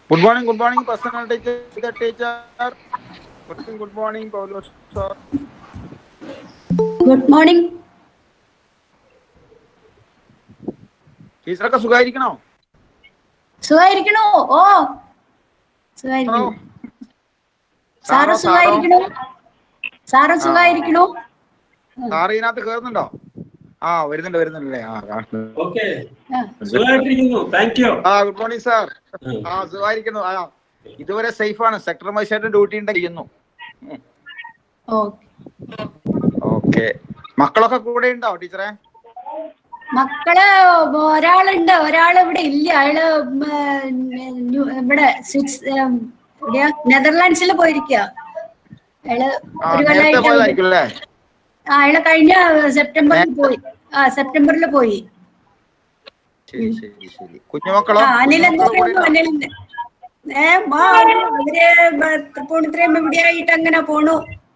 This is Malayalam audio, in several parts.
Good morning, good morning, personal teacher, the teacher. Good morning, good morning, Paulos sir. Good morning ടീച്ചറൊക്കെ സുഖമായിരിക്കണോ സുഖായിരിക്കണോ ഓ സുഖായിരിക്കണോ സാറ് സാറോ, സുഖായിരിക്കണോ സാറ് സുഖായിരിക്കണോ സാറ് ഇതിനകത്ത് കേറുന്നുണ്ടോ ആ വരുന്നുണ്ട് വരുന്നുണ്ടല്ലേ ആ കാണുന്നു. ഓക്കെ ആ, സുഖമായിട്ടിരിക്കുന്നു താങ്ക് യു ആ ഗുഡ് മോർണിംഗ് സാർ ആ സുഖമായിരിക്കുന്നു ആ ഇതുവരെ സേഫ് ആണ് സെക്ടർ മജിസ്ട്രേറ്റ് ഡ്യൂട്ടി ഉണ്ട് ചെയ്യുന്നു ഓക്കെ ഓക്കെ മക്കളൊക്കെ കൂടെ ഉണ്ടോ ടീച്ചറെ മക്കള് ഒരാളുണ്ട് ഒരാൾ ഇവിടെ ഇല്ല അയാള് ഉം, ന്യൂ- ഇവിടെ സ്വിറ്റ്സ് ഉം, എവിടെയാ നെതർലാൻഡ്സിൽ പോയിരിക്കുക അയാള് ആ ഒരു നേരത്തെ കൊല്ലമായിട്ട് പോയതായിരിക്കും അല്ലേ ആ അയാള് കഴിഞ്ഞ സെപ്റ്റംബറിൽ പോയി ആ സെപ്റ്റംബറിൽ പോയി ശരി ശരി ശരി കുഞ്ഞുമക്കളോ ആ അനിൽ എന്താ കുഞ്ഞുമക്കള് കൂടെ പറയുന്നു ഉണ്ടോ? അനിലിന്റെ ഏ വാ, അവര് തൃപ്പൂണിത്രയും ഇവിടെ ആയിട്ട് അങ്ങനെ പോണു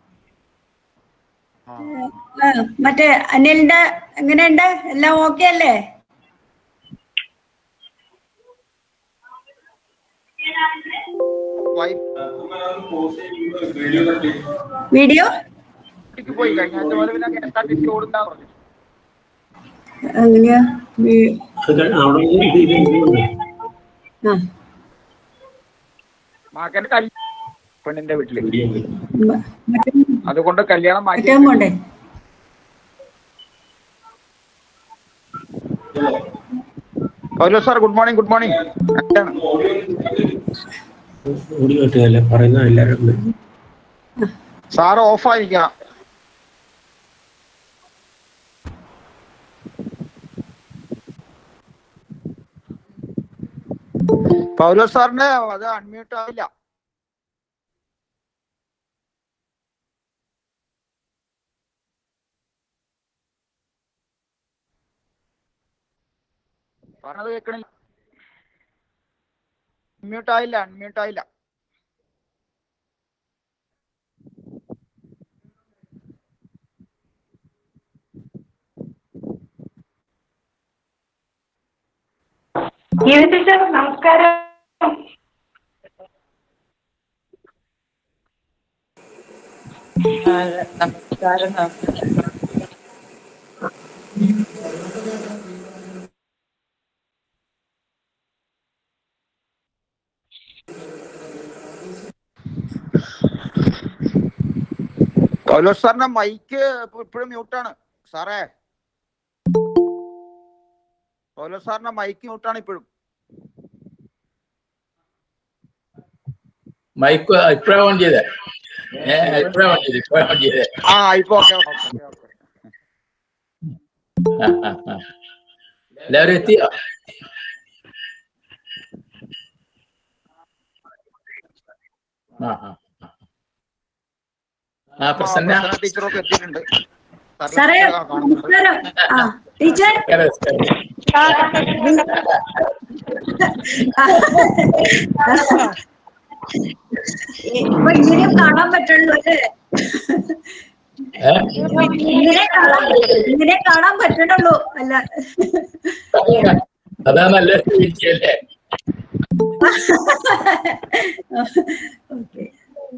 ആ. ആ, മറ്റേ അനിലിന്റെ എങ്ങനെയുണ്ട് എല്ലാം ഓക്കെ അല്ലേ വൈഫ് വീഡിയോ ക്ക് പോയി കഴിഞ്ഞ ആഴ്ച പോലെ പിന്നെ K S R T C ഓടുന്നാ പറഞ്ഞു എങ്ങനെയാ വീ- അവിടെ ഇത് ഇത് ഇതുണ്ട്. ആ, മാക്കന്റെ കല്യാണം പെണ്ണിന്റെ വീട്ടില് മ- മറ്റേ അതുകൊണ്ട് കല്യാണം മാറ്റി മറ്റേ പോണ്ടേ Paulo sir good morning good morning ഓടി കേട്ടുകയല്ല പറയുന്ന എല്ലാവരും ഉണ്ട്. സാർ ഓഫായിരിക്കാം പൗലോ സാറിന്റെ അത് അൺമ്യൂട്ട് ആയില്ല പറഞ്ഞത് കേൾക്കണില്ല അൺമ്യൂട്ട് ആയില്ല അൺമ്യൂട്ട് ആയില്ല ഗീത ടീച്ചർ നമസ്കാരം നമസ്കാരം പൗലോ സാറിന്റെ മൈക്ക് ഇപ്പോഴും മ്യൂട്ടാണ് സാറേ പൗലോ സാറിന്റെ മൈക്ക് മ്യൂട്ടാണ് ഇപ്പോഴും മൈക്ക് ഇപ്പഴാ ഓൺ ചെയ്തേ ഏ ഇപ്പഴാ ഓൺ ചെയ്തേ ഇപ്പഴാ ഓൺ ചെയ്തേ ആ ഇപ്പൊ ഓക്കെ ഓക്കെ ഓക്കെ ആ, ആ, ആ. എല്ലാവരും എത്തിയോ ആ ആ ആ. ആ പ്രസന്ന ടീച്ചറൊക്കെ എത്തിയിട്ടുണ്ട് സാറേ സാറിനെ ആ, കാണുന്നുണ്ട്. നമസ്കാരം ആ ടീച്ചർ നമസ്കാരം, നമസ്കാരം. ഇപ്പൊ ഇങ്ങനെയും കാണാൻ പറ്റുള്ളൂ അല്ലേ ഏ? ഇങ്ങനെ കാണാൻ ഇങ്ങനെ കാണാൻ പറ്റണുള്ളൂ അല്ല അതാ നല്ല ചോദിച്ചല്ലേ ഓക്കെ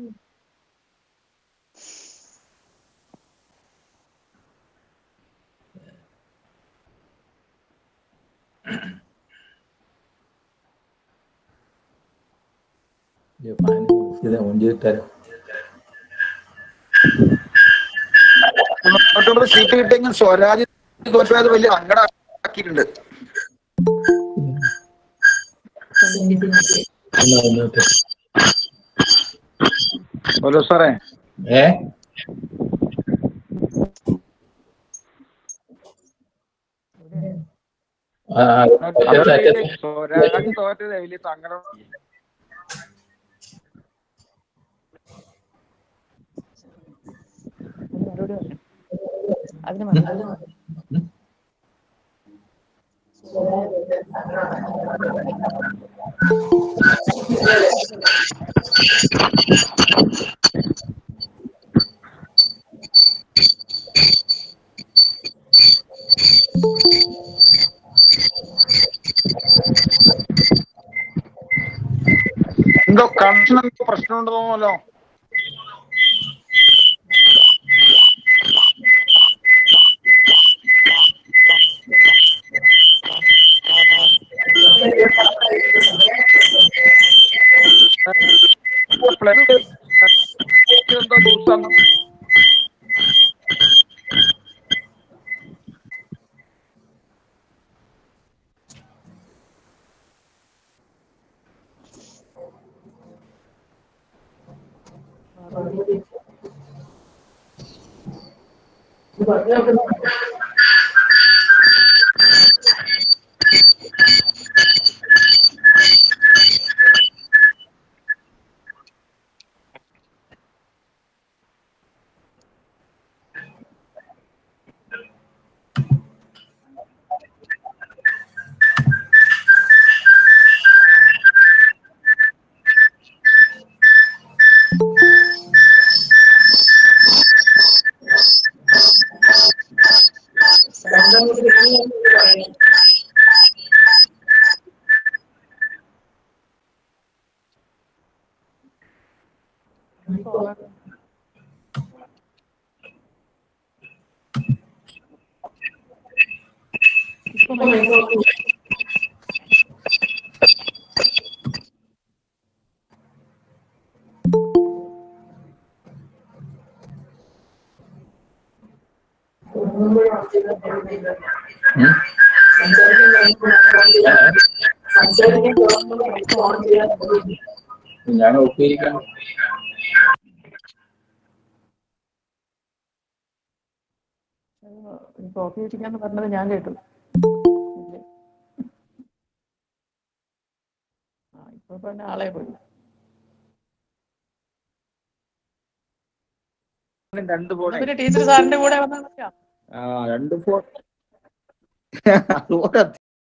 ഇത് ഓൺ ചെയ്ത് തരാം തൊട്ടടുത്ത് സീറ്റ് കിട്ടിയെങ്കിൽ സ്വരാജ് തോറ്റത് വലിയ സങ്കടമാക്കിയിട്ടുണ്ട് ഒന്ന് വന്നോട്ടെ. പൗലോ സാറേ ഏ ആ അറ്റത്ത് അറ്റത്ത് സ്വരാജ് തോറ്റത് വലിയ സങ്കടം അതിന് മറുപടി എന്തോ കണക്ഷൻ എന്തോ പ്രശ്നമുണ്ട് തോന്നുമല്ലോ എന്തോ ദിവസം ഞാൻ ഒപ്പിയിരിക്കാം കോഫി കുടിക്കാന്ന് പറഞ്ഞത് ഞാൻ കേട്ടു ഇല്ലേ? ആ ഇപ്പൊ പിന്നെ ആളെ പോയി രണ്ട് ഫോണേ പിന്നെ ടീച്ചർ സാറിന്റെ കൂടെ വന്നാൽ ആ രണ്ട് ഫോൺ അതുപോലെ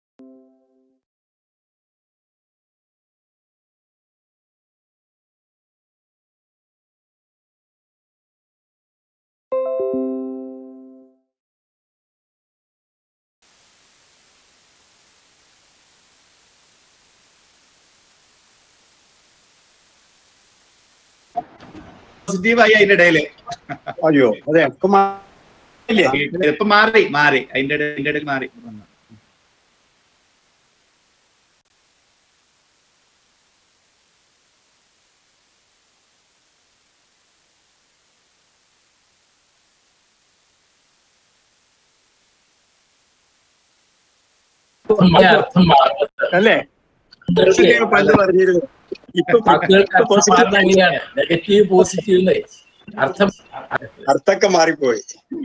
പോസിറ്റീവായി അതിന്റെ ഇടയില് അയ്യോ അതെ ഒക്കെ മാറിയില്ലേ? ഇപ്പൊ മാറി മാറി അതിന്റെ ഇടയിൽ അതിന്റെ ഇടയിൽ മാറി അർത്ഥം മാറുന്നത് അല്ലേ ഇതൊക്കെ പണ്ട് പറഞ്ഞിരുന്നു ഇപ്പൊ വാക്കുകൾക്ക് ഇപ്പൊ അർത്ഥം മാറുന്നത് അങ്ങനെയാണ് നെഗറ്റീവ് പോസിറ്റീവ് അർത്ഥം അർത്ഥമൊക്കെ മാറിപ്പോയി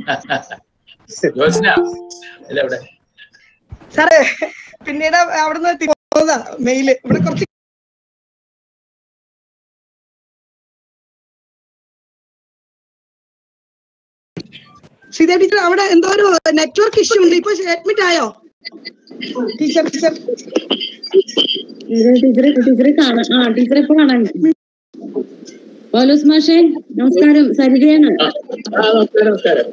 യോജന അല്ല ഇവിടെ സാറേ പിന്നീട് അവിടുന്ന് പോന്നതാ മെയില് ഇവിടെ കുറച്ച് ശ്രീദേവി ടീച്ചർ അവിടെ എന്തോ ഒരു നെറ്റ്വർക്ക് ഇഷ്യൂ ഉണ്ട് ഇപ്പൊ അഡ്മിറ്റ് ആയോ ടീച്ചർ ടീച്ചർ ടീച്ചറെ ടീച്ചറെ കാണാം ആ ടീച്ചറെ ഇപ്പൊ കാണാൻ പൗലോസ് മാഷേ നമസ്കാരം സരിതയാണ് ആ നമസ്കാരം നമസ്കാരം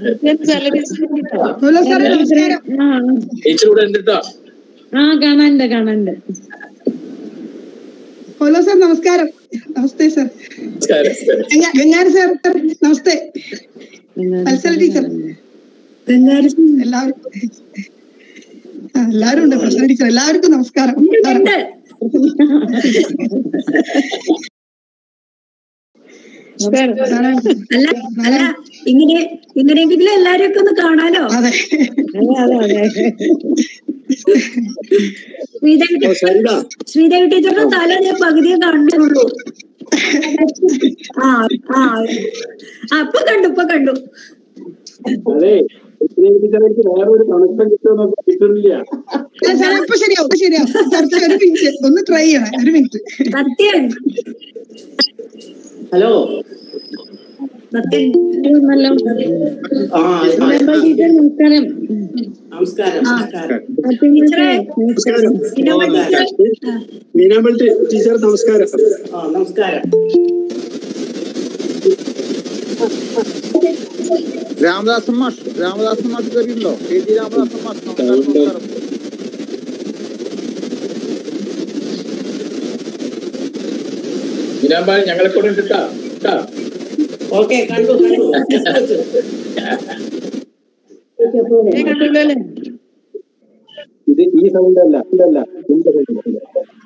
ഹലോ സാറേ നമസ്കാരം ആ ടീച്ചർ ഇവിടെ ഉണ്ട് കേട്ടോ ആ കാണാനുണ്ട് കാണാനുണ്ട് ഹലോ സാർ നമസ്കാരം നമസ്തേ സാർ നമസ്കാരം നമസ്കാരം. ഗംഗാരി സാർ നമസ്തേ മത്സര ടീച്ചർ എല്ലാവർക്കും ആ, എല്ലാവരും ഉണ്ട് പ്രശ്ന ടീച്ചർ എല്ലാവർക്കും നമസ്കാരം അല്ല അല്ല ഇങ്ങനെ ഇങ്ങനെയെങ്കിലും എല്ലാരും ഒക്കെ ഒന്ന് കാണാലോ അതെ അതെ അതെ അതെ ശ്രീദേവി ടീച്ചർ ശ്രീദേവി ടീച്ചറുടെ തല ഞാൻ പകുതിയെ കാണുന്നുള്ളൂ ആ ആ ആ, ഇപ്പൊ കണ്ടു ഇപ്പൊ കണ്ടു അല്ല, സാറേ ഇപ്പൊ ശരിയാവും ഇപ്പൊ ശരിയാവും ചർച്ച ഒരു മിനിറ്റ് ഒന്ന് ട്രൈ ചെയ്യണം ഒരു മിനിറ്റ് സത്യം ഹലോ സത്യം നല്ല ആ ടീച്ചർ നമസ്കാരം നമസ്കാരം നമസ്കാരം ടീച്ചറെ നമസ്കാരം പിന്നെ ടീച്ചർ മീനാമ്പൽ ടീച്ചർ നമസ്കാരം ആ നമസ്കാരം രാമദാസൻ മാഷ് രാമദാസൻ മാഷ് കയറിയിട്ടുണ്ടോ കെ ജി രാമദാസൻ മാഷ് നമസ്കാരം നമസ്കാരം ഇതിനാകുമ്പോൾ ഞങ്ങളെ കൂടെ ഉണ്ട് കേട്ടോ കേട്ടോ ഓക്കെ കണ്ടു കണ്ടു ഡിസ്കസ്. ഏ, കണ്ടല്ലോ അല്ലേ ഇത് ഈ സൗണ്ട് അല്ല ഇതല്ല ഇതിന്റെ sound.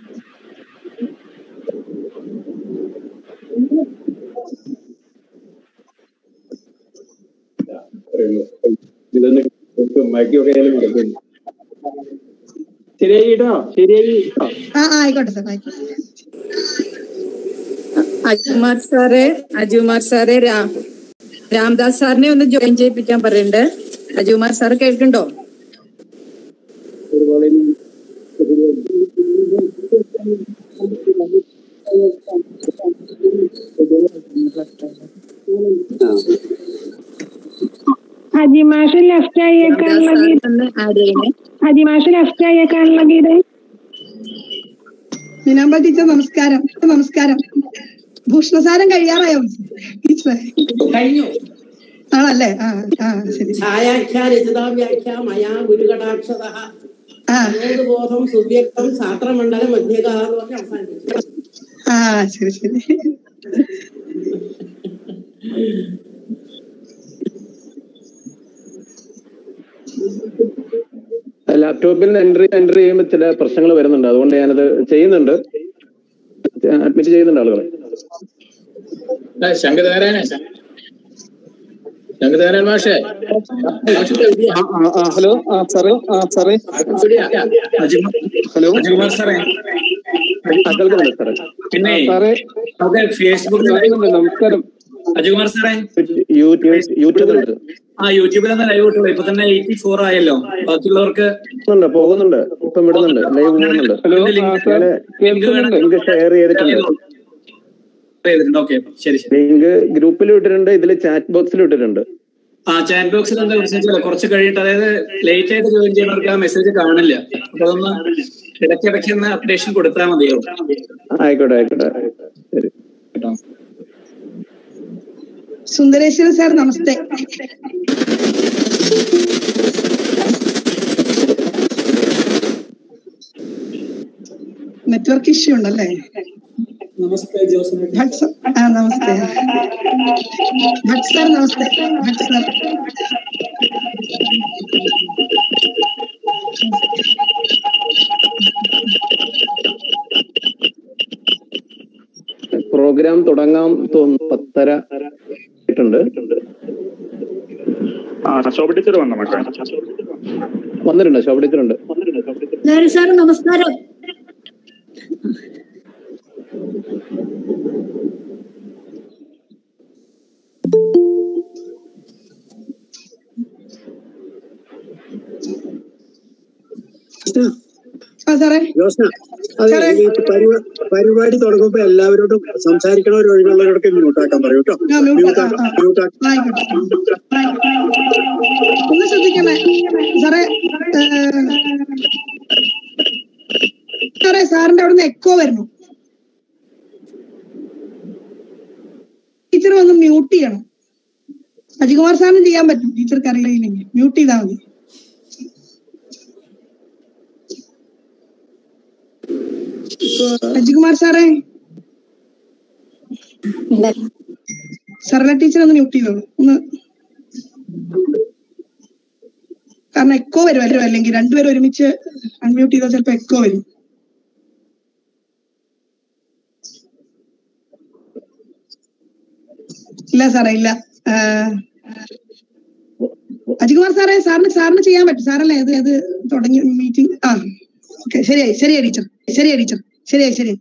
ഇതൊന്ന് മൈക്കൊക്കെ ആയാലും നടക്കുന്നു ശരിയായി കേട്ടോ ശരിയായി കേട്ടോ ആ ആ, ആയിക്കോട്ടെ സാർ ആയിക്കോട്ടെ അജുമാർ സാറെ അജുമാർ സാറെ രാം രാംദാസ് സാറിനെ ഒന്ന് ജോയിൻ ചെയ്യിപ്പിക്കാൻ പറയുന്നുണ്ട് അജുമാർ സാർ കേൾക്കുന്നുണ്ടോ ഒരു കോളേജിൽ അജിമാഷ് ലെഫ്റ്റ് ആയേക്കാണുള്ള ഗീത ആഡ് ചെയ്യണേ അജിമാഷ് ലെഫ്റ്റ് ആയേക്കാണുള്ള ഗീത മീനാമ്പ ടീച്ചർ നമസ്കാരം നമസ്കാരം ഭൂഷണസാരം കഴിയാറായോ ടീച്ചറെ കഴിഞ്ഞു ആണല്ലേ ആ ആ ശരി ഛായാഖ്യ രചിതാവ്യാഖ്യ മയാ ഗുരുകടാക്ഷത ആ ബോധം സുവ്യക്തം ശാസ്ത്രമണ്ഡലം മധ്യക എന്ന് പറഞ്ഞ് അവസാനിപ്പിച്ചു ആ ശരി ശരി ലാപ്ടോപ്പിൽ നിന്ന് എൻട്രി എൻട്രി ചെയ്യുമ്പോൾ ചില പ്രശ്നങ്ങൾ വരുന്നുണ്ട് അതുകൊണ്ട് ഞാനത് ചെയ്യുന്നുണ്ട് അഡ്മിറ്റ് ചെയ്യുന്നുണ്ട് ആളുകളെ ശങ്കരനാരായണ ശങ്കരനാരായണ മാഷേ മാഷിന്റെ എവിടെയാ? ഹലോ ആ സാറേ ആ സാറേ എവിടെയാ? ഹലോ അജുകുമാർ സാറേ ആ, കേൾക്കുന്നുണ്ട് സാറേ പിന്നെ സാറേ അതെ ഫേസ്ബുക്കിൽ കേൾക്കുന്നുണ്ട് നമസ്കാരം അജുകുമാർ സാറേ യൂട്യൂബ് യൂട്യൂബിലുണ്ട് ആ യൂട്യൂബിൽ ഒന്ന് ലൈവ് ഇട്ടുള്ളൂ ഇപ്പൊ തന്നെ എയ്റ്റി ഫോർ ആയല്ലോ ബാക്കിയുള്ളവർക്ക് ഉണ്ട് പോകുന്നുണ്ട് ഇപ്പം വിടുന്നുണ്ട് ലൈവ് പോകുന്നുണ്ട് ഹലോ കേൾക്കുന്നുണ്ട് ലിങ്ക് ഷെയർ ചെയ്തിട്ടുണ്ട് ചെയ്തിട്ടുണ്ട് ഓക്കെ ശരി ശരി ലിങ്ക് ഗ്രൂപ്പിൽ ഇട്ടിട്ടുണ്ട് ഇതിൽ ചാറ്റ് ബോക്സിൽ ഇട്ടിട്ടുണ്ട് ആ ചാറ്റ് ബോക്സിൽ എന്താ മെസ്സേജ് കുറച്ച് കഴിഞ്ഞിട്ട് അതായത് ലേറ്റ് ആയിട്ട് ജോയിൻ ചെയ്യുന്നവർക്ക് ആ മെസ്സേജ് കാണില്ല അപ്പൊ അതൊന്ന് ഇടയ്ക്കിടയ്ക്ക് ഒന്ന് അപ്ഡേഷൻ കൊടുത്താൽ മതിയോ ആയിക്കോട്ടെ ആയിക്കോട്ടെ ശരി കേട്ടോ സുന്ദരേശ്വരൻ സാർ നമസ്തേ നെറ്റ്വർക്ക് ഇഷ്യൂ ഉണ്ടല്ലേ നമസ്തേ ജോസ് ഭട്ട് സ- ആ നമസ്തേ ഭട്ട് സാർ നമസ്തേ ഭട്ട് സാർ പ്രോഗ്രാം തുടങ്ങാം തോന്നുന്നു പത്തര ആയിട്ടുണ്ട് ആ ശോഭ ടീച്ചർ വന്ന മക്കളെ വന്നിട്ടുണ്ട് ശോഭ ടീച്ചറുണ്ട് എല്ലാവരും സാർ നമസ്കാരം ആ സാറേ ജോസ്ന അതെ സാറേ. ഈ പരിപാ- പരിപാടി തുടങ്ങുമ്പോ എല്ലാവരോടും സംസാരിക്കണവർ ഒഴിവുള്ളവരൊക്കെ മ്യൂട്ടാക്കാൻ പറയൂ കേട്ടോ ആ, മ്യൂട്ട് ആ, മ്യൂട്ടാ- ആ. മ്യൂട്ടാ- ആയിക്കോട്ടെ ഒന്ന് ശ്രദ്ധിക്കണേ സാറേ ഏ, സാറേ സാറിന്റെ അവിടെ നിന്ന് എക്കോ വരുന്നു ടീച്ചർ ഒന്ന് മ്യൂട്ട് ചെയ്യണം അജികുമാർ സാറിന് ചെയ്യാൻ പറ്റും ടീച്ചർക്ക് അറിയില്ലെങ്കിൽ മ്യൂട്ട് ചെയ്താൽ മതി അജികുമാർ സാറേ സർല ടീച്ചർ ഒന്ന് മ്യൂട്ട് ചെയ്തോളൂ ഒന്ന് കാരണം എക്കോ വരും അല്ലോ അല്ലെങ്കിൽ രണ്ടുപേരും ഒരുമിച്ച് അൺമ്യൂട്ട് ചെയ്താൽ ചിലപ്പോ എക്കോ വരും ഇല്ല സാറേ ഇല്ല ആ, അജികുമാർ സാറേ സാറിന് സാറിന് ചെയ്യാൻ പറ്റും സാറല്ലേ ഇത് ഇത് തുടങ്ങി മീറ്റിംഗ് ആ ഓക്കെ ശരിയായി ശരിയായി ടീച്ചർ ശരിയായി ടീച്ചർ ശരിയായി ശരിയായി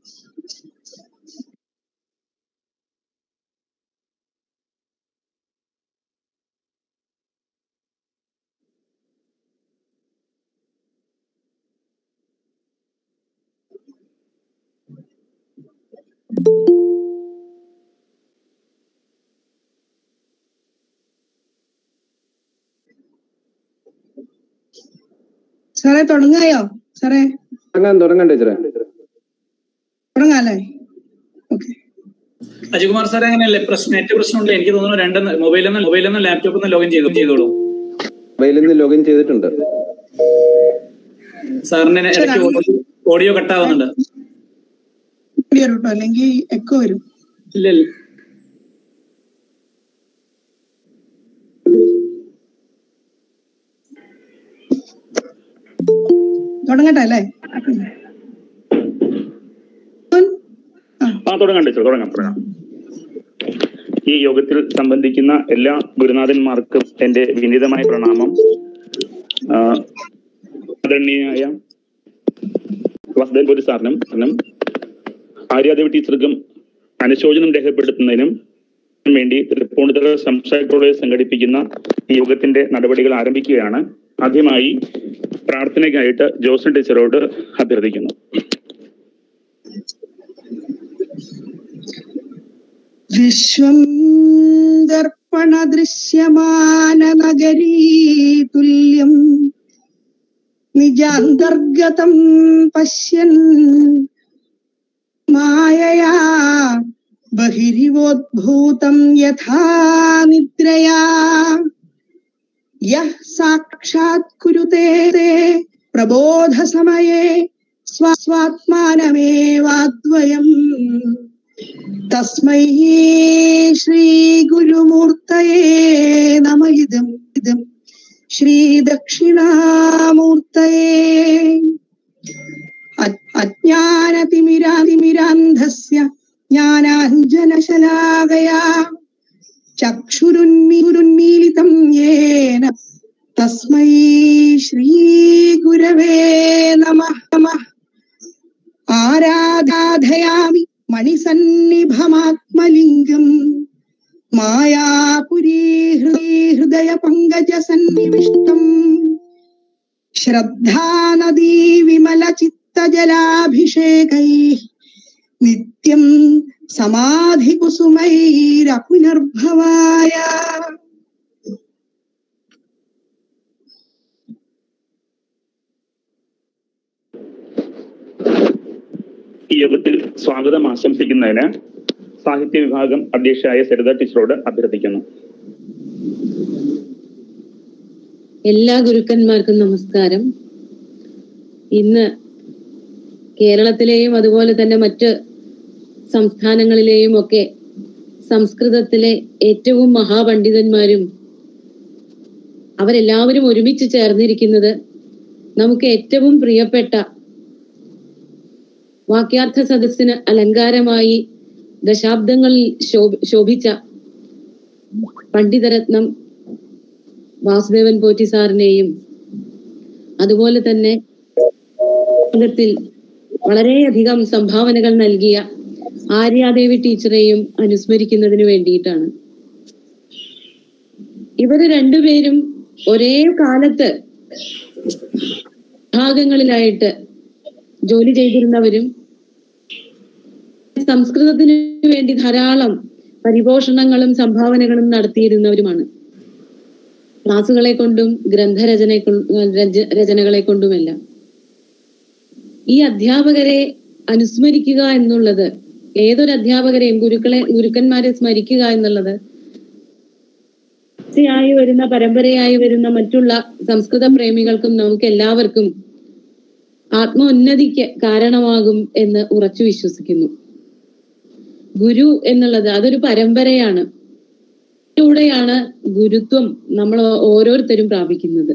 സാറേ തുടങ്ങായോ സാറേ തുടങ്ങാൻ തുടങ്ങാൻ ടീച്ചറെ തുടങ്ങാല്ലേ അജികുമാർ സാർ അങ്ങനെയല്ലേ പ്രശ്നം നെറ്റ് പ്രശ്നമുണ്ട് എനിക്ക് തോന്നുന്നു രണ്ട് മൊബൈലിൽ നിന്ന് മൊബൈലിൽ നിന്ന് ലാപ്ടോപ്പിൽ നിന്ന് ലോഗിൻ ചെയ്തു ചെയ്തോളൂ മൊബൈലിൽ നിന്ന് ലോഗിൻ ചെയ്തിട്ടുണ്ട് സാറിന് ഇടയ്ക്ക് ഓഡിയോ കട്ടാവുന്നുണ്ട് വരും കേട്ടോ അല്ലെങ്കിൽ എക്കോ വരും ഇല്ല ഇല്ല. തുടങ്ങട്ടെ അല്ലേ ആ തുടങ്ങാം ടീച്ചർ തുടങ്ങാം തുടങ്ങാം ഈ യോഗത്തിൽ സംബന്ധിക്കുന്ന എല്ലാ ഗുരുനാഥന്മാർക്കും എന്റെ വിനീതമായ പ്രണാമം ആ, ആദരണീയനായ വസുദേൻ പോലീസ് സാറിനും സാറിനും ആര്യാദേവി ടീച്ചർക്കും അനുശോചനം രേഖപ്പെടുത്തുന്നതിനും വേണ്ടി തൃപ്പൂണിത്തുറ സംസ്ഥാന കോളേജ് സംഘടിപ്പിക്കുന്ന ഈ യോഗത്തിന്റെ നടപടികൾ ആരംഭിക്കുകയാണ് ആദ്യമായി പ്രാർത്ഥനയ്ക്കായിട്ട് ജോസൻ ടീച്ചറോട് അഭ്യർത്ഥിക്കുന്നു വിശ്വം ദർപ്പണ ദൃശ്യമാന നഗരീ തുല്യം നിജാന്തർഗതം പശ്യൻ മായയാ ബഹിരിവോദ്ഭൂതം യഥാ നിദ്രയാ യഃ സാക്ഷാത് കുരുതേ തേ പ്രബോധസമയേ സ്വാ സ്വാത്മാനമേവാദ്വയം തസ്മൈ ശ്രീഗുരുമൂർത്തയേ നമ ഇദം ഇദം ശ്രീദക്ഷിണാമൂർത്തയേ അ- അജ്ഞാനതിമിരാതിമിരാന്ധസ്യ ജ്ഞാനാഞ്ജനശലാകയാ ചക്ഷുരുന്മീലിതം യേന തസ്മൈ ശ്രീഗുരവേ നമഃ നമഃ ആരാധാധയാമി മണിസന്നിഭമാത്മലിംഗം മായാപുരീ ഹൃദയ പങ്കജ സന്നിവിഷ്ടം ശ്രദ്ധാനദീ വിമല ചിത്തജലാഭിഷേകൈ നിത്യം സമാധി കുസുമൈരപുനർഭവായ ഈ യോഗത്തിൽ സ്വാഗതം ആശംസിക്കുന്നതിന് സാഹിത്യ വിഭാഗം അധ്യക്ഷയായ സരിത ടീച്ചറോട് അഭ്യർത്ഥിക്കുന്നു എല്ലാ ഗുരുക്കന്മാർക്കും നമസ്കാരം ഇന്ന് കേരളത്തിലെയും അതുപോലെ തന്നെ മറ്റ് സംസ്ഥാനങ്ങളിലെയും ഒക്കെ സംസ്കൃതത്തിലെ ഏറ്റവും മഹാപണ്ഡിതന്മാരും അവരെല്ലാവരും ഒരുമിച്ച് ചേർന്നിരിക്കുന്നത് നമുക്ക് ഏറ്റവും പ്രിയപ്പെട്ട വാക്യാർത്ഥ സദസ്സിന് അലങ്കാരമായി ദശാബ്ദങ്ങളിൽ ശോഭ- ശോഭിച്ച പണ്ഡിതരത്നം വാസുദേവൻ പോറ്റി സാറിനെയും അതുപോലെ തന്നെ ത്തിൽ വളരെയധികം സംഭാവനകൾ നൽകിയ ആര്യാദേവി ടീച്ചറെയും അനുസ്മരിക്കുന്നതിന് വേണ്ടിയിട്ടാണ് ഇവര് രണ്ടുപേരും ഒരേ കാലത്ത് ഭാഗങ്ങളിലായിട്ട് ജോലി ചെയ്തിരുന്നവരും സംസ്കൃതത്തിന് വേണ്ടി ധാരാളം പരിപോഷണങ്ങളും സംഭാവനകളും നടത്തിയിരുന്നവരുമാണ് ക്ലാസുകളെ കൊണ്ടും ഗ്രന്ഥരചന രചനകളെ കൊണ്ടുമെല്ലാം ഈ അധ്യാപകരെ അനുസ്മരിക്കുക എന്നുള്ളത് ഏതൊരു അധ്യാപകരെയും ഗുരുക്കളെ ഗുരുക്കന്മാരെ സ്മരിക്കുക എന്നുള്ളത് തുടർച്ചയായി വരുന്ന പരമ്പരയായി വരുന്ന മറ്റുള്ള സംസ്കൃത പ്രേമികൾക്കും നമുക്ക് എല്ലാവർക്കും ആത്മോന്നതിക്ക് കാരണമാകും എന്ന് ഉറച്ചു വിശ്വസിക്കുന്നു ഗുരു എന്നുള്ളത് അതൊരു പരമ്പരയാണ് ൂടെയാണ് ഗുരുത്വം നമ്മൾ ഓരോരുത്തരും പ്രാപിക്കുന്നത്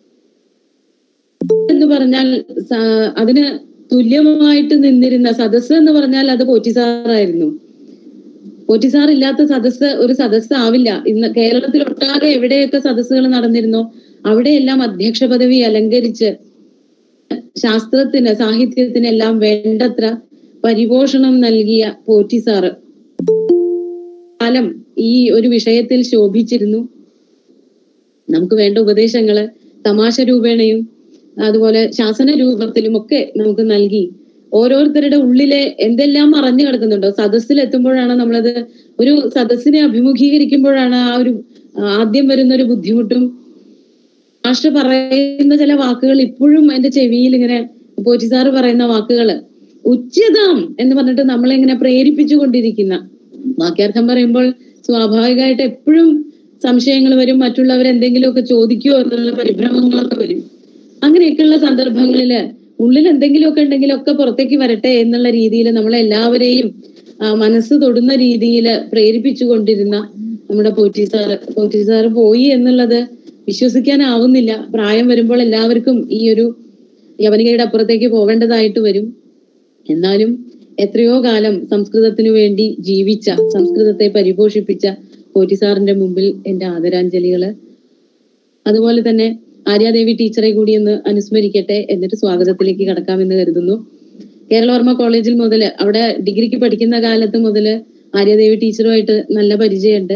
എന്ന് പറഞ്ഞാൽ സ- അതിന് തുല്യമായിട്ട് നിന്നിരുന്ന സദസ്സ് എന്ന് പറഞ്ഞാൽ അത് പോറ്റിസാറായിരുന്നു പോറ്റിസാർ ഇല്ലാത്ത സദസ്സ് ഒരു സദസ്സ് ആവില്ല ഇന്ന് കേരളത്തിൽ ഒട്ടാകെ എവിടെയൊക്കെ സദസ്സുകൾ നടന്നിരുന്നോ അവിടെയെല്ലാം അധ്യക്ഷ പദവി അലങ്കരിച്ച് ശാസ്ത്രത്തിന് സാഹിത്യത്തിന് എല്ലാം വേണ്ടത്ര പരിപോഷണം നൽകിയ പോറ്റിസാറ് കാലം ഈ ഒരു വിഷയത്തിൽ ശോഭിച്ചിരുന്നു നമുക്ക് വേണ്ട ഉപദേശങ്ങള് തമാശ രൂപേണയും അതുപോലെ ശാസന രൂപത്തിലും ഒക്കെ നമുക്ക് നൽകി ഓരോരുത്തരുടെ ഉള്ളിലെ എന്തെല്ലാം മറഞ്ഞു കിടക്കുന്നുണ്ടോ സദസ്സിൽ എത്തുമ്പോഴാണ് നമ്മളത് ഒരു സദസ്സിനെ അഭിമുഖീകരിക്കുമ്പോഴാണ് ആ ഒരു ആദ്യം വരുന്ന ഒരു ബുദ്ധിമുട്ടും മാഷ് പറയുന്ന ചില വാക്കുകൾ ഇപ്പോഴും എന്റെ ചെവിയിൽ ഇങ്ങനെ പോറ്റിസാറ് പറയുന്ന വാക്കുകള് ഉച്ചിതം എന്ന് പറഞ്ഞിട്ട് നമ്മളെ ഇങ്ങനെ പ്രേരിപ്പിച്ചുകൊണ്ടിരിക്കുന്ന വാക്യാർത്ഥം പറയുമ്പോൾ സ്വാഭാവികമായിട്ട് എപ്പോഴും സംശയങ്ങൾ വരും മറ്റുള്ളവർ എന്തെങ്കിലുമൊക്കെ ചോദിക്കുമോ എന്നുള്ള പരിഭ്രമങ്ങളൊക്കെ വരും അങ്ങനെയൊക്കെയുള്ള സന്ദർഭങ്ങളില് ഉള്ളിൽ എന്തെങ്കിലുമൊക്കെ ഉണ്ടെങ്കിലൊക്കെ പുറത്തേക്ക് വരട്ടെ എന്നുള്ള രീതിയിൽ നമ്മളെല്ലാവരെയും ആ, മനസ്സ് തൊടുന്ന രീതിയിൽ പ്രേരിപ്പിച്ചുകൊണ്ടിരുന്ന നമ്മുടെ പോറ്റി സാറ് പോറ്റി സാറ് പോയി എന്നുള്ളത് വിശ്വസിക്കാനാവുന്നില്ല പ്രായം വരുമ്പോൾ എല്ലാവർക്കും ഈ ഒരു യവനികയുടെ അപ്പുറത്തേക്ക് പോവേണ്ടതായിട്ട് വരും എന്നാലും എത്രയോ കാലം സംസ്കൃതത്തിനു വേണ്ടി ജീവിച്ച സംസ്കൃതത്തെ പരിപോഷിപ്പിച്ച പോറ്റി സാറിന്റെ മുമ്പിൽ എന്റെ ആദരാഞ്ജലികള് അതുപോലെ തന്നെ ആര്യാദേവി ടീച്ചറെ കൂടി ഒന്ന് അനുസ്മരിക്കട്ടെ എന്നിട്ട് സ്വാഗതത്തിലേക്ക് കടക്കാമെന്ന് കരുതുന്നു കേരളവർമ്മ കോളേജിൽ മുതൽ അവിടെ ഡിഗ്രിക്ക് പഠിക്കുന്ന കാലത്ത് മുതൽ ആര്യാദേവി ടീച്ചറുമായിട്ട് നല്ല പരിചയമുണ്ട്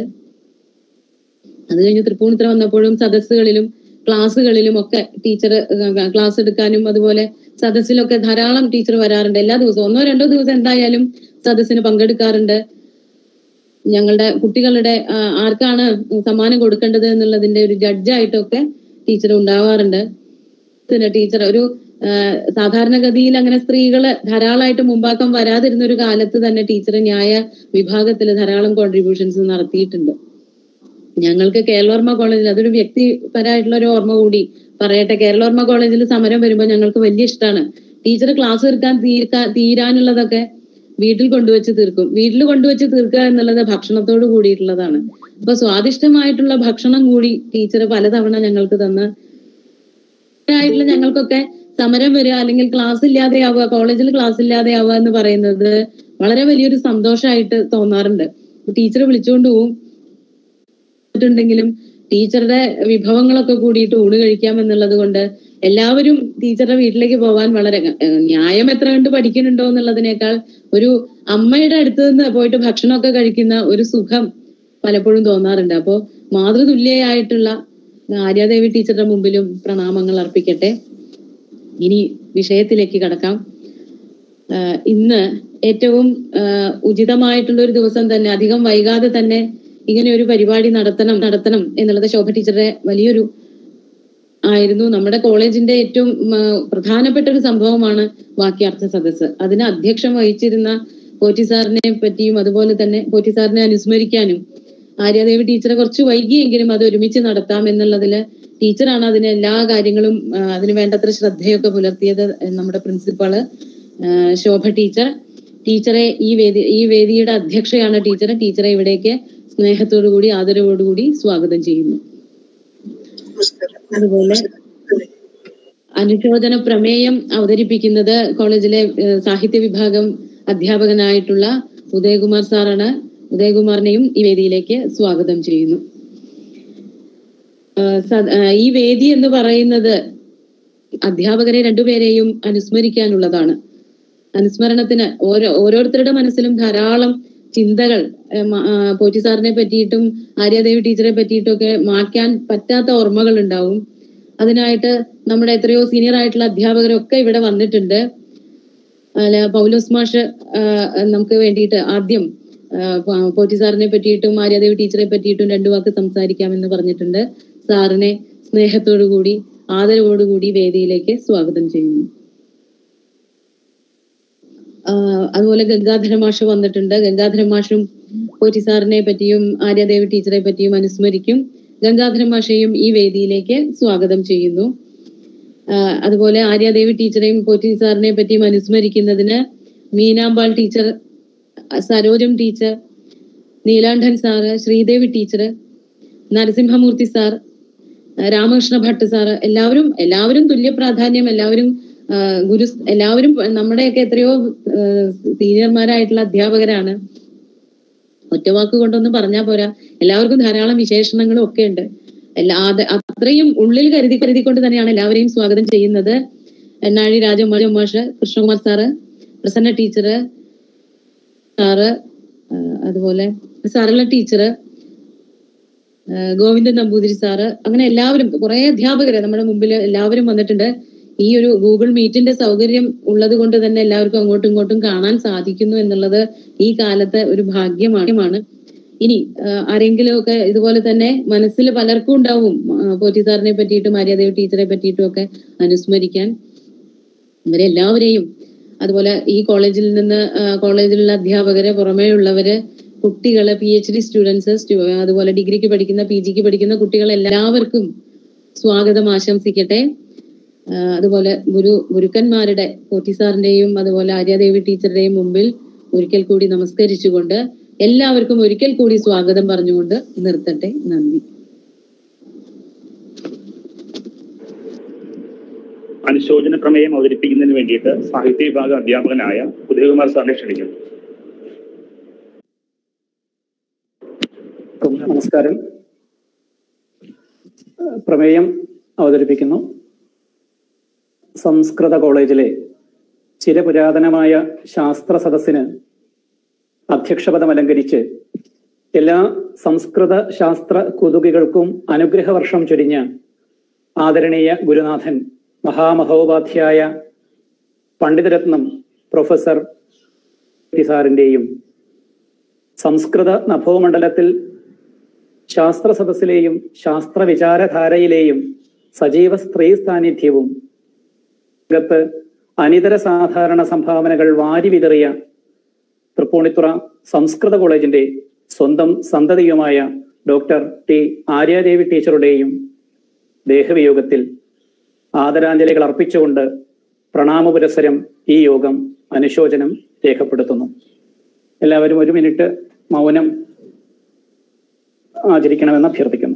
അത് കഴിഞ്ഞ് തൃപ്പൂണിത്തുറ വന്നപ്പോഴും സദസ്സുകളിലും ക്ലാസ്സുകളിലും ഒക്കെ ടീച്ചർ ക്ലാസ് എടുക്കാനും അതുപോലെ സദസ്സിലൊക്കെ ധാരാളം ടീച്ചർ വരാറുണ്ട് എല്ലാ ദിവസവും ഒന്നോ രണ്ടോ ദിവസം എന്തായാലും സദസ്സിന് പങ്കെടുക്കാറുണ്ട് ഞങ്ങളുടെ കുട്ടികളുടെ ആ, ആർക്കാണ് സമ്മാനം കൊടുക്കേണ്ടത് എന്നുള്ളതിന്റെ ഒരു ജഡ്ജായിട്ടൊക്കെ ടീച്ചർ ഉണ്ടാവാറുണ്ട് പിന്നെ ടീച്ചർ ഒരു ആ, സാധാരണഗതിയിൽ അങ്ങനെ സ്ത്രീകള് ധാരാളമായിട്ട് മുമ്പാക്കം വരാതിരുന്ന ഒരു കാലത്ത് തന്നെ ടീച്ചർ ന്യായ വിഭാഗത്തിൽ ധാരാളം കോൺട്രിബ്യൂഷൻസ് നടത്തിയിട്ടുണ്ട് ഞങ്ങൾക്ക് കേരളോർമ്മ കോളേജിൽ അതൊരു വ്യക്തിപരമായിട്ടുള്ള ഒരു ഓർമ്മ കൂടി പറയട്ടെ കേരളോർമ്മ കോളേജിൽ സമരം വരുമ്പോൾ ഞങ്ങൾക്ക് വലിയ ഇഷ്ടമാണ് ടീച്ചർ ക്ലാസ് തീർക്കാൻ തീർക്കാൻ തീരാനുള്ളതൊക്കെ വീട്ടിൽ കൊണ്ടുവച്ച് തീർക്കും വീട്ടിൽ കൊണ്ടുവച്ച് തീർക്കുക എന്നുള്ളത് ഭക്ഷണത്തോട് കൂടിയിട്ടുള്ളതാണ് അപ്പൊ സ്വാദിഷ്ടമായിട്ടുള്ള ഭക്ഷണം കൂടി ടീച്ചർ പലതവണ ഞങ്ങൾക്ക് തന്ന് ആയിട്ടുള്ള ഞങ്ങൾക്കൊക്കെ സമരം വരിക അല്ലെങ്കിൽ ക്ലാസ് ഇല്ലാതെയാവുക കോളേജിൽ ക്ലാസ് ഇല്ലാതെയാവുക എന്ന് പറയുന്നത് വളരെ വലിയൊരു സന്തോഷമായിട്ട് തോന്നാറുണ്ട് ടീച്ചർ വിളിച്ചുകൊണ്ട് പോവും ുണ്ടെങ്കിലും ടീച്ചറുടെ വിഭവങ്ങളൊക്കെ കൂടിയിട്ട് ഊണ് കഴിക്കാം എന്നുള്ളത് കൊണ്ട് എല്ലാവരും ടീച്ചറുടെ വീട്ടിലേക്ക് പോകാൻ വളരെ ഏഹ്, ന്യായം എത്ര കണ്ട് പഠിക്കുന്നുണ്ടോ എന്നുള്ളതിനേക്കാൾ ഒരു അമ്മയുടെ അടുത്ത് നിന്ന് പോയിട്ട് ഭക്ഷണമൊക്കെ കഴിക്കുന്ന ഒരു സുഖം പലപ്പോഴും തോന്നാറുണ്ട് അപ്പോ മാതൃതുല്യയായിട്ടുള്ള ആര്യാദേവി ടീച്ചറുടെ മുമ്പിലും പ്രണാമങ്ങൾ അർപ്പിക്കട്ടെ ഇനി വിഷയത്തിലേക്ക് കടക്കാം ആഹ് ഇന്ന് ഏറ്റവും ആഹ് ഉചിതമായിട്ടുള്ള ഒരു ദിവസം തന്നെ അധികം വൈകാതെ തന്നെ ഇങ്ങനെ ഒരു പരിപാടി നടത്തണം നടത്തണം എന്നുള്ളത് ശോഭ ടീച്ചറുടെ വലിയൊരു ആയിരുന്നു നമ്മുടെ കോളേജിന്റെ ഏറ്റവും ഉം, ആഹ് പ്രധാനപ്പെട്ട ഒരു സംഭവമാണ് വാക്യാർത്ഥ സദസ്സ് അതിന് അധ്യക്ഷം വഹിച്ചിരുന്ന പോറ്റി സാറിനെ പറ്റിയും അതുപോലെ തന്നെ പോറ്റി സാറിനെ അനുസ്മരിക്കാനും ആര്യാദേവി ടീച്ചറെ കുറച്ച് വൈകിയെങ്കിലും അത് ഒരുമിച്ച് നടത്താം എന്നുള്ളതില് ടീച്ചറാണ് അതിന് എല്ലാ കാര്യങ്ങളും ആ, അതിന് വേണ്ടത്ര ശ്രദ്ധയൊക്കെ പുലർത്തിയത് നമ്മുടെ പ്രിൻസിപ്പള് ആ, ശോഭ ടീച്ചർ ടീച്ചറെ ഈ വേദി ഈ വേദിയുടെ അധ്യക്ഷയാണ് ടീച്ചർ ടീച്ചറെ ഇവിടേക്ക് സ്നേഹത്തോടു കൂടി ആദരവോടു കൂടി സ്വാഗതം ചെയ്യുന്നു അതുപോലെ അനുശോചന പ്രമേയം അവതരിപ്പിക്കുന്നത് കോളേജിലെ ഏഹ്, സാഹിത്യ വിഭാഗം അധ്യാപകനായിട്ടുള്ള ഉദയകുമാർ സാറാണ് ഉദയകുമാറിനെയും ഈ വേദിയിലേക്ക് സ്വാഗതം ചെയ്യുന്നു ആഹ് സ- ആഹ് ഈ വേദി എന്ന് പറയുന്നത് അധ്യാപകരെ രണ്ടുപേരെയും അനുസ്മരിക്കാനുള്ളതാണ് അനുസ്മരണത്തിന് ഓരോ ഓരോരുത്തരുടെ മനസ്സിലും ധാരാളം ചിന്തകൾ ഏഹ് മ- ആഹ് പോറ്റി സാറിനെ പറ്റിയിട്ടും ആര്യാദേവി ടീച്ചറെ പറ്റിയിട്ടും ഒക്കെ മാറ്റാൻ പറ്റാത്ത ഓർമ്മകൾ ഉണ്ടാവും അതിനായിട്ട് നമ്മുടെ എത്രയോ സീനിയർ ആയിട്ടുള്ള അധ്യാപകരൊക്കെ ഇവിടെ വന്നിട്ടുണ്ട് അല്ല പൗലോസ് മാഷ് ആഹ് നമുക്ക് വേണ്ടിയിട്ട് ആദ്യം ആഹ് പ- പോറ്റി സാറിനെ പറ്റിയിട്ടും ആര്യാദേവി ടീച്ചറെ പറ്റിയിട്ടും രണ്ടു വാക്ക് സംസാരിക്കാമെന്ന് പറഞ്ഞിട്ടുണ്ട് സാറിനെ സ്നേഹത്തോടു കൂടി ആദരവോടുകൂടി വേദിയിലേക്ക് സ്വാഗതം ചെയ്യുന്നു ആഹ് അതുപോലെ ഗംഗാധര മാഷ് വന്നിട്ടുണ്ട് ഗംഗാധര മാഷും പോറ്റി സാറിനെ പറ്റിയും ആര്യാദേവി ടീച്ചറെ പറ്റിയും അനുസ്മരിക്കും ഗംഗാധര മാഷയും ഈ വേദിയിലേക്ക് സ്വാഗതം ചെയ്യുന്നു ആഹ് അതുപോലെ ആര്യാദേവി ടീച്ചറെയും പോറ്റി സാറിനെ പറ്റിയും അനുസ്മരിക്കുന്നതിന് Meenambal teacher Sarojam teacher Neelakantan sir Sreedevi teacher Narasimhamurthy sir ആ, രാമകൃഷ്ണ ഭട്ട് സാറ് എല്ലാവരും എല്ലാവരും തുല്യ പ്രാധാന്യം എല്ലാവരും ആ, ഗുരു എല്ലാവരും നമ്മുടെയൊക്കെ എത്രയോ സീനിയർമാരായിട്ടുള്ള അധ്യാപകരാണ് ഒറ്റവാക്ക് കൊണ്ടൊന്നും പറഞ്ഞാൽ പോരാ എല്ലാവർക്കും ധാരാളം വിശേഷണങ്ങളും ഒക്കെ ഉണ്ട് എല്ലാ അത് അത്രയും ഉള്ളിൽ കരുതി കരുതിക്കൊണ്ട് തന്നെയാണ് എല്ലാവരെയും സ്വാഗതം ചെയ്യുന്നത് എന്നാഴി രാജകുമാരി മാഷ് Krishnakumar sir Prasanna teacher sir ആ, അതുപോലെ സരള ടീച്ചർ ഗോവിന്ദൻ നമ്പൂതിരി സാറ് അങ്ങനെ എല്ലാവരും കുറെ അധ്യാപകര് നമ്മുടെ മുമ്പിൽ എല്ലാവരും വന്നിട്ടുണ്ട് ഈ ഒരു ഗൂഗിൾ മീറ്റിന്റെ സൗകര്യം ഉള്ളത് കൊണ്ട് തന്നെ എല്ലാവർക്കും അങ്ങോട്ടും ഇങ്ങോട്ടും കാണാൻ സാധിക്കുന്നു എന്നുള്ളത് ഈ കാലത്തെ ഒരു ഭാഗ്യമാണ് ഇനി ആ, ആരെങ്കിലും ഒക്കെ ഇതുപോലെ തന്നെ മനസ്സിൽ പലർക്കും ഉണ്ടാവും ആ, പോറ്റി സാറിനെ പറ്റിയിട്ടും ആര്യാദേവി ടീച്ചറെ പറ്റിയിട്ടും ഒക്കെ അനുസ്മരിക്കാൻ ഇവരെല്ലാവരെയും അതുപോലെ ഈ കോളേജിൽ നിന്ന് ആ, കോളേജിലുള്ള അധ്യാപകരെ പുറമേ ഉള്ളവര് കുട്ടികള് പി എച്ച് ഡി സ്റ്റുഡൻസ് അതുപോലെ ഡിഗ്രിക്ക് പഠിക്കുന്ന പി ജിക്ക് പഠിക്കുന്ന കുട്ടികൾ എല്ലാവർക്കും സ്വാഗതം ആശംസിക്കട്ടെ ആ, അതുപോലെ ഗുരു ഗുരുക്കന്മാരുടെ പോറ്റി സാറിന്റെയും അതുപോലെ ആര്യാദേവി ടീച്ചറുടെയും മുമ്പിൽ ഒരിക്കൽ കൂടി നമസ്കരിച്ചുകൊണ്ട് എല്ലാവർക്കും ഒരിക്കൽ കൂടി സ്വാഗതം പറഞ്ഞുകൊണ്ട് നിർത്തട്ടെ നന്ദി അനുശോചന പ്രമേയം അവതരിപ്പിക്കുന്നതിന് വേണ്ടിയിട്ട് സാഹിത്യ വിഭാഗ അധ്യാപകനായ ഉദയകുമാർ സാറിനെ ക്ഷണിക്കുന്നു നമസ്കാരം പ്രമേയം അവതരിപ്പിക്കുന്നു സംസ്കൃത കോളേജിലെ ചിരപുരാതനമായ ശാസ്ത്ര സദസ്സിന് അധ്യക്ഷപദം അലങ്കരിച്ച് എല്ലാ സംസ്കൃത ശാസ്ത്ര കുതുകികൾക്കും അനുഗ്രഹവർഷം ചൊരിഞ്ഞ ആദരണീയ ഗുരുനാഥൻ മഹാമഹോപാധ്യായ പണ്ഡിതരത്നം പ്രൊഫസർ സാറിൻ്റെയും സംസ്കൃത നഭോമണ്ഡലത്തിൽ ശാസ്ത്ര സദസ്സിലെയും ശാസ്ത്ര വിചാരധാരയിലെയും സജീവ സ്ത്രീ സാന്നിധ്യവും രംഗത്ത് അനിതര സാധാരണ സംഭാവനകൾ വാരി വിതറിയ തൃപ്പൂണിത്തുറ സംസ്കൃത കോളേജിന്റെ സ്വന്തം സന്തതിയുമായ ഡോക്ടർ ടി ആര്യാദേവി ടീച്ചറുടെയും ദേഹവിയോഗത്തിൽ ആദരാഞ്ജലികൾ അർപ്പിച്ചുകൊണ്ട് പ്രണാമപുരസരം ഈ യോഗം അനുശോചനം രേഖപ്പെടുത്തുന്നു എല്ലാവരും ഒരു മിനിറ്റ് മൗനം ആചരിക്കണമെന്ന് അഭ്യർത്ഥിക്കുന്നു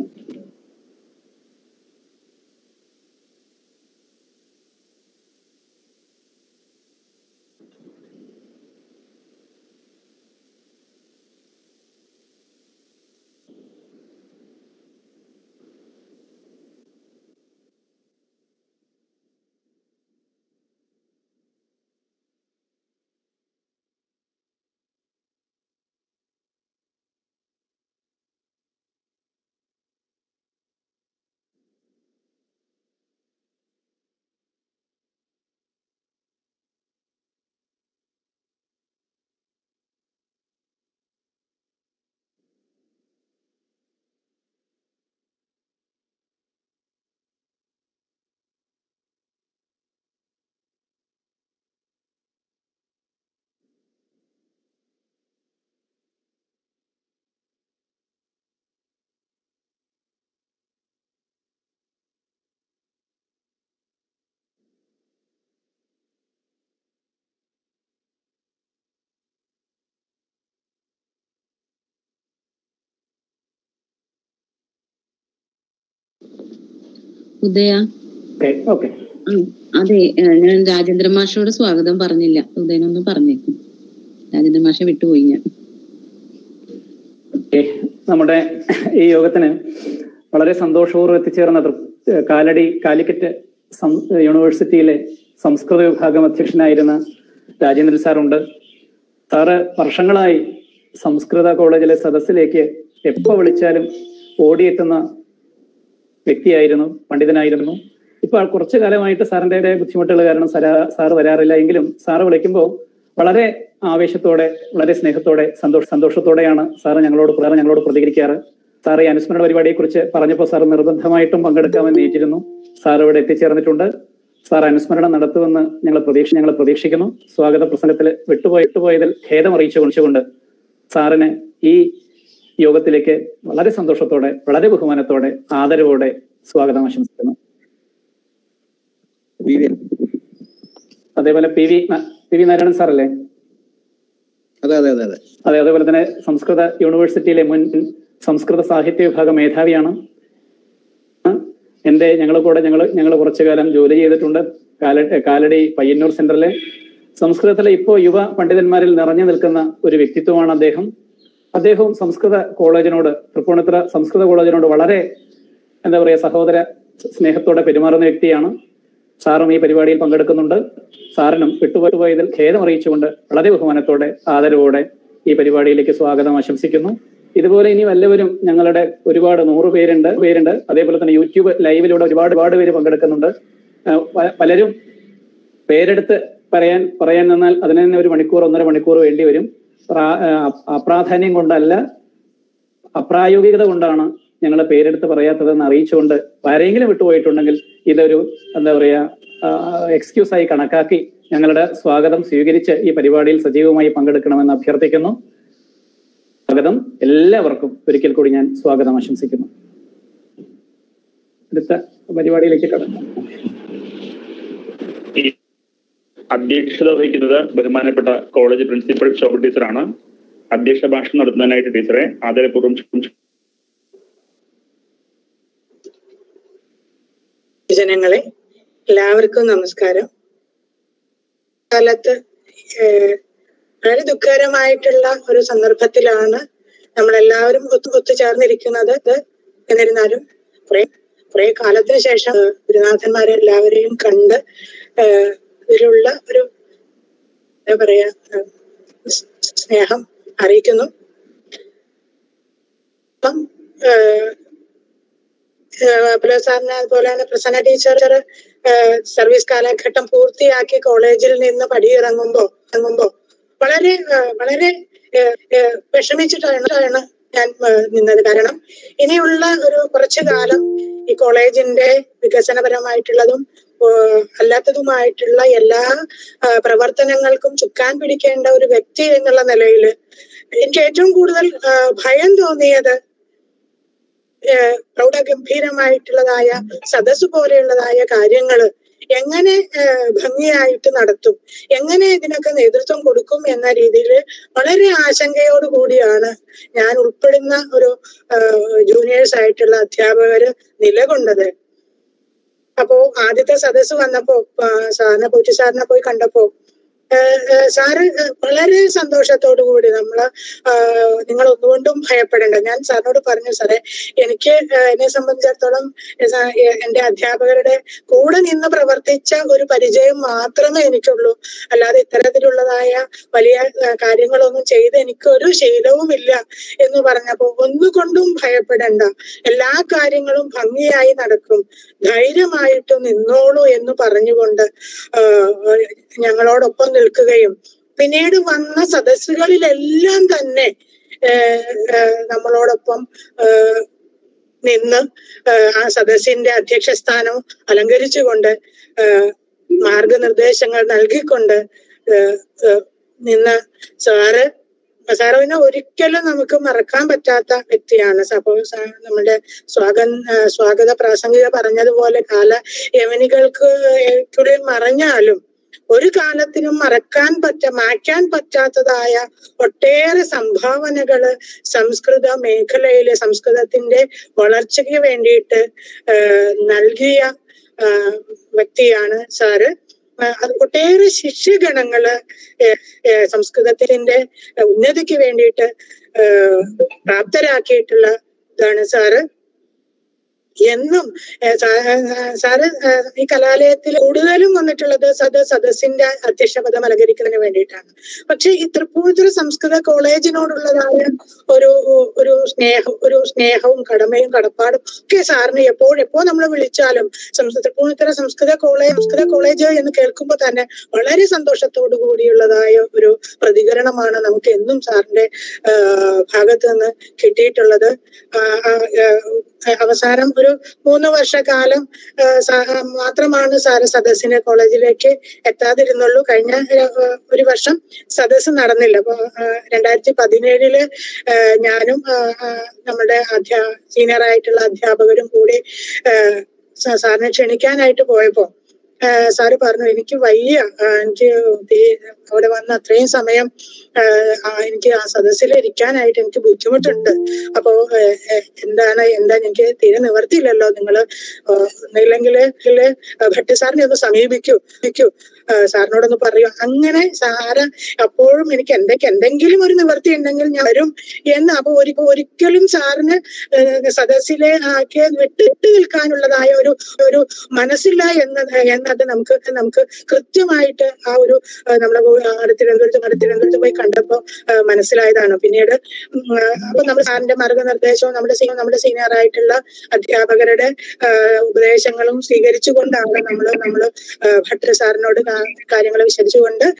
ഉദയ ഓക്കെ ഉം. അതെ ഏഹ് ഞാൻ രാജേന്ദ്ര മാഷോട് സ്വാഗതം പറഞ്ഞില്ല ഉദയനൊന്നും പറഞ്ഞേക്കും രാജേന്ദ്ര മാഷെ വിട്ടുപോയി ഞാൻ ഓക്കേ. നമ്മുടെ ഈ യോഗത്തിന് വളരെ സന്തോഷപൂർവ്വം എത്തിച്ചേർന്ന തൃ- കാലടി കാലിക്കറ്റ് സം- യൂണിവേഴ്സിറ്റിയിലെ സംസ്കൃത വിഭാഗം അധ്യക്ഷനായിരുന്ന രാജേന്ദ്രൻ സാറുണ്ട് സാറ് വർഷങ്ങളായി സംസ്കൃത കോളേജിലെ സദസ്സിലേക്ക് എപ്പോ വിളിച്ചാലും ഓടിയെത്തുന്ന വ്യക്തിയായിരുന്നു പണ്ഡിതനായിരുന്നു ഇപ്പൊ കുറച്ചു കാലമായിട്ട് സാറിന്റെ ബുദ്ധിമുട്ടുകൾ കാരണം സാറ് സാറ് വരാറില്ല എങ്കിലും സാറ് വിളിക്കുമ്പോൾ വളരെ ആവേശത്തോടെ വളരെ സ്നേഹത്തോടെ സന്തോഷ സന്തോഷത്തോടെയാണ് സാറ് ഞങ്ങളോട് സാറ് ഞങ്ങളോട് പ്രതികരിക്കാറ് സാറ് ഈ അനുസ്മരണ പരിപാടിയെ കുറിച്ച് പറഞ്ഞപ്പോൾ സാർ നിർബന്ധമായിട്ടും പങ്കെടുക്കാമെന്ന് ഏറ്റിരുന്നു സാർ ഇവിടെ എത്തിച്ചേർന്നിട്ടുണ്ട് സാർ അനുസ്മരണം നടത്തുമെന്ന് ഞങ്ങൾ പ്രതീക്ഷ ഞങ്ങൾ പ്രതീക്ഷിക്കുന്നു സ്വാഗത പ്രസംഗത്തിൽ വിട്ടുപോയി വിട്ടുപോയതിൽ ഖേദം അറിയിച്ചുകൊണ്ട് സാറിന് ഈ യോഗത്തിലേക്ക് വളരെ സന്തോഷത്തോടെ വളരെ ബഹുമാനത്തോടെ ആദരവോടെ സ്വാഗതം ആശംസിക്കുന്നു അതേപോലെ പി വി ന- പി വി നാരായണൻ സാറല്ലേ അതെ അതെ അതെ അതെ അതെ അതേപോലെ തന്നെ സംസ്കൃത യൂണിവേഴ്സിറ്റിയിലെ മുൻ സംസ്കൃത സാഹിത്യ വിഭാഗം മേധാവിയാണ് എന്റെ ഞങ്ങളെ കൂടെ ഞങ്ങൾ ഞങ്ങൾ കുറച്ചു കാലം ജോലി ചെയ്തിട്ടുണ്ട് കാല കാലടി പയ്യന്നൂർ സെന്ററിലെ സംസ്കൃതത്തിലെ ഇപ്പോൾ യുവ പണ്ഡിതന്മാരിൽ നിറഞ്ഞു നിൽക്കുന്ന ഒരു വ്യക്തിത്വമാണ് അദ്ദേഹം അദ്ദേഹവും സംസ്കൃത കോളേജിനോട് തൃപ്പൂണിത്തുറ സംസ്കൃത കോളേജിനോട് വളരെ എന്താ പറയുക സഹോദര സ്നേഹത്തോടെ പെരുമാറുന്ന വ്യക്തിയാണ് സാറും ഈ പരിപാടിയിൽ പങ്കെടുക്കുന്നുണ്ട് സാറിനും വിട്ടുപോയതിൽ ഖേദം അറിയിച്ചുകൊണ്ട് വളരെ ബഹുമാനത്തോടെ ആദരവോടെ ഈ പരിപാടിയിലേക്ക് സ്വാഗതം ആശംസിക്കുന്നു ഇതുപോലെ ഇനി വല്ലവരും ഞങ്ങളുടെ ഒരുപാട് നൂറ് പേരുണ്ട് പേരുണ്ട് അതേപോലെ തന്നെ യൂട്യൂബ് ലൈവിലൂടെ ഒരുപാട് ഒരുപാട് പേര് പങ്കെടുക്കുന്നുണ്ട് ആ, പ- പലരും പേരെടുത്ത് പറയാൻ പറയാൻ നിന്നാൽ അതിന് തന്നെ ഒരു മണിക്കൂർ ഒന്നര മണിക്കൂർ വേണ്ടി വരും പ്രാ- ആ, അപ്രാധാന്യം കൊണ്ടല്ല അപ്രായോഗികത കൊണ്ടാണ് ഞങ്ങൾ പേരെടുത്ത് പറയാത്തതെന്ന് അറിയിച്ചുകൊണ്ട് ആരെങ്കിലും വിട്ടുപോയിട്ടുണ്ടെങ്കിൽ ഇതൊരു എന്താ പറയാ എക്സ്ക്യൂസ് ആയി കണക്കാക്കി ഞങ്ങളുടെ സ്വാഗതം സ്വീകരിച്ച് ഈ പരിപാടിയിൽ സജീവമായി പങ്കെടുക്കണമെന്ന് അഭ്യർത്ഥിക്കുന്നു സ്വാഗതം എല്ലാവർക്കും ഒരിക്കൽ കൂടി ഞാൻ സ്വാഗതം ആശംസിക്കുന്നു അടുത്ത പരിപാടിയിലേക്ക് കടക്കാം അധ്യക്ഷത വഹിക്കുന്നത് ബഹുമാനപ്പെട്ട കോളേജ് പ്രിൻസിപ്പൽ ശോഭ ടീച്ചറാണ് അധ്യക്ഷ ഭാഷണം നടത്തുന്നതിനായിട്ട് ടീച്ചറെ ആദരപൂർവ്വം ക്ഷണിച്ചു. ജനങ്ങളെ എല്ലാവർക്കും നമസ്കാരം കാലത്ത് ഏഹ്, വളരെ ദുഃഖകരമായിട്ടുള്ള ഒരു സന്ദർഭത്തിലാണ് നമ്മളെല്ലാവരും ഒത്തു ഒത്തുചേർന്നിരിക്കുന്നത് ഇത് എന്നിരുന്നാലും കുറെ കുറെ കാലത്തിന് ശേഷം ഏഹ്, ഗുരുനാഥന്മാരെ എല്ലാവരെയും കണ്ട് ഏഹ്, ഇതിലുള്ള ഒരു എന്താ പറയാ ഏഹ്, സ് സ്നേഹം അറിയിക്കുന്നു അപ്പം ഏഹ്, ഏഹ് സാറിനെ അതുപോലെ തന്നെ പ്രസന്ന ടീച്ചർ ഏഹ് സർവീസ് കാലഘട്ടം പൂർത്തിയാക്കി കോളേജിൽ നിന്ന് പടിയിറങ്ങുമ്പോ ഇറങ്ങുമ്പോ വളരെ ഏഹ് വളരെ ഏഹ് ഏഹ് വിഷമിച്ചിട്ടാണ് ഞാൻ ഏഹ് നിന്നത് കാരണം ഇനിയുള്ള ഒരു കുറച്ചു കാലം ഈ കോളേജിന്റെ വികസനപരമായിട്ടുള്ളതും ഏഹ് അല്ലാത്തതുമായിട്ടുള്ള എല്ലാ ഏഹ് പ്രവർത്തനങ്ങൾക്കും ചുക്കാൻ പിടിക്കേണ്ട ഒരു വ്യക്തി എന്നുള്ള നിലയിൽ എനിക്ക് ഏറ്റവും കൂടുതൽ ഏഹ് ഭയം തോന്നിയത് ഏഹ് പ്രൗഢഗംഭീരമായിട്ടുള്ളതായ സദസ് പോലെയുള്ളതായ കാര്യങ്ങള് എങ്ങനെ ഏഹ് ഭംഗിയായിട്ട് നടത്തും എങ്ങനെ ഇതിനൊക്കെ നേതൃത്വം കൊടുക്കും എന്ന രീതിയിൽ വളരെ ആശങ്കയോട് കൂടിയാണ് ഞാൻ ഉൾപ്പെടുന്ന ഒരു ജൂനിയേഴ്സ് ആയിട്ടുള്ള അധ്യാപകര് നിലകൊണ്ടത് അപ്പോ ആദ്യത്തെ സദസ് വന്നപ്പോ ആ, സാറിനെ പോറ്റി സാറിനെ പോയി കണ്ടപ്പോ ഏഹ് ഏഹ് സാറ് ഏഹ് വളരെ സന്തോഷത്തോടു കൂടി നമ്മള് ആഹ് നിങ്ങൾ ഒന്നുകൊണ്ടും ഭയപ്പെടേണ്ട ഞാൻ സാറിനോട് പറഞ്ഞു സാറേ എനിക്ക് ഏഹ് എന്നെ സംബന്ധിച്ചിടത്തോളം ഏഹ് സാ- ഏഹ് എന്റെ അധ്യാപകരുടെ കൂടെ നിന്ന് പ്രവർത്തിച്ച ഒരു പരിചയം മാത്രമേ എനിക്കുള്ളൂ അല്ലാതെ ഇത്തരത്തിലുള്ളതായ വലിയ ഏഹ് കാര്യങ്ങളൊന്നും ചെയ്ത് എനിക്കൊരു ശീലവുമില്ല എന്ന് പറഞ്ഞപ്പോ ഒന്നുകൊണ്ടും ഭയപ്പെടേണ്ട എല്ലാ കാര്യങ്ങളും ഭംഗിയായി നടക്കും ധൈര്യമായിട്ട് നിന്നോളൂ എന്ന് പറഞ്ഞുകൊണ്ട് ആഹ് ഞങ്ങളോടൊപ്പം നിൽക്കുകയും പിന്നീട് വന്ന സദസ്സുകളിലെല്ലാം തന്നെ ഏഹ് ഏഹ് നമ്മളോടൊപ്പം ഏഹ് നിന്ന് ഏഹ് ആ സദസ്സിന്റെ അധ്യക്ഷ സ്ഥാനം അലങ്കരിച്ചുകൊണ്ട് ഏഹ് മാർഗനിർദ്ദേശങ്ങൾ നൽകിക്കൊണ്ട് ഏഹ് ഏഹ് നിന്ന സാറ് സാറിനെ ഒരിക്കലും നമുക്ക് മറക്കാൻ പറ്റാത്ത വ്യക്തിയാണ് അപ്പോ സാ- നമ്മുടെ സ്വാഗത സ്വാഗത പ്രാസംഗിക പറഞ്ഞതുപോലെ കാല യവനികൾക്ക് കൂടെ മറഞ്ഞാലും ഒരു കാലത്തിനും മറക്കാൻ പറ്റ മാറ്റാൻ പറ്റാത്തതായ ഒട്ടേറെ സംഭാവനകള് സംസ്കൃത മേഖലയിലെ സംസ്കൃതത്തിന്റെ വളർച്ചയ്ക്ക് വേണ്ടിയിട്ട് ഏഹ് നൽകിയ ആഹ് വ്യക്തിയാണ് സാറ് ആഹ് അത് ഒട്ടേറെ ശിഷ്യഗണങ്ങള് ഏഹ് ഏഹ് സംസ്കൃതത്തിന്റെ ഉന്നതിക്ക് വേണ്ടിയിട്ട് ഏഹ് പ്രാപ്തരാക്കിയിട്ടുള്ള ഇതാണ് സാറ് എന്നും ഏഹ് സാ- ഏഹ് സാറ് ഏഹ് ഈ കലാലയത്തിൽ കൂടുതലും വന്നിട്ടുള്ളത് സദ സദസ്സിന്റെ അധ്യക്ഷ പദം അലങ്കരിക്കുന്നതിന് വേണ്ടിയിട്ടാണ് പക്ഷെ ഈ തൃപ്പൂണിത്തുറ സംസ്കൃത കോളേജിനോടുള്ളതായ ഒരു ഒരു സ്നേഹം ഒരു സ്നേഹവും കടമയും കടപ്പാടും ഒക്കെ സാറിന് എപ്പോഴെപ്പോ നമ്മൾ വിളിച്ചാലും സംസ്കൃത തൃപ്പൂണിത്തുറ സംസ്കൃത കോളേജ് സംസ്കൃത കോളേജ് എന്ന് കേൾക്കുമ്പോൾ തന്നെ വളരെ സന്തോഷത്തോടു കൂടിയുള്ളതായ ഒരു പ്രതികരണമാണ് നമുക്ക് എന്നും സാറിന്റെ ആഹ് ഭാഗത്ത് നിന്ന് കിട്ടിയിട്ടുള്ളത് ആഹ് ആഹ് ആഹ് അവസാനം ഒരു മൂന്ന് വർഷക്കാലം ആഹ് സാ- ആഹ് മാത്രമാണ് സാറ് സദസ്സിന് കോളേജിലേക്ക് എത്താതിരുന്നുള്ളൂ കഴിഞ്ഞ ആഹ് ഒരു വർഷം സദസ്സ് നടന്നില്ല അപ്പൊ ആഹ് രണ്ടായിരത്തി പതിനേഴില് ആഹ് ഞാനും ആഹ് ആഹ് നമ്മുടെ അധ്യാ സീനിയർ ആയിട്ടുള്ള അധ്യാപകരും കൂടി ആഹ് സാ- സാറിനെ ക്ഷണിക്കാനായിട്ട് പോയപ്പോ ആഹ് സാറ് പറഞ്ഞു എനിക്ക് വയ്യ ആഹ് എനിക്ക് തീ- അവിടെ വന്ന് അത്രയും സമയം ആഹ് ആ എനിക്ക് ആ സദസ്സിൽ ഇരിക്കാനായിട്ട് എനിക്ക് ബുദ്ധിമുട്ടുണ്ട് അപ്പോ ഏഹ് ഏഹ് എന്താണ് എന്താ എനിക്ക് തീരെ നിവർത്തിയില്ലല്ലോ നിങ്ങള് ഒന്നില്ലെങ്കിൽ ഭട്ട് സാറിനെ ഒന്ന് സമീപിക്കൂ സമീപിക്കൂ ആഹ് സാറിനോടൊന്ന് പറയൂ അങ്ങനെ സാറ് അപ്പോഴും എനിക്ക് എന്തൊക്കെ എന്തെങ്കിലും ഒരു നിവർത്തി ഉണ്ടെങ്കിൽ ഞാൻ വരും എന്ന് അപ്പൊ ഒരി ഒരിക്കലും സാറിന് ഏഹ് സദസ്സിലെ ആക്കി വിട്ടിട്ട് നിൽക്കാനുള്ളതായ ഒരു ഒരു മനസ്സില്ല എന്നത് എന്നത് നമുക്ക് നമുക്ക് കൃത്യമായിട്ട് ആ ഒരു ഏഹ് നമ്മളെ ഗോ- അവിടെ തിരുവനന്തപുരത്ത് അവിടെ തിരുവനന്തപുരത്ത് പോയി കണ്ടപ്പോ ഏഹ് മനസ്സിലായതാണ് പിന്നീട് ഉം, ഏഹ് അപ്പൊ നമ്മൾ സാറിന്റെ മാർഗനിർദ്ദേശവും നമ്മുടെ സീ- നമ്മുടെ സീനിയർ ആയിട്ടുള്ള അധ്യാപകരുടെ ഏഹ് ഉപദേശങ്ങളും സ്വീകരിച്ചുകൊണ്ടാണ് നമ്മൾ നമ്മൾ ഭട്ടർ സാറിനോട് കാര്യങ്ങൾ വിശദിച്ചുകൊണ്ട്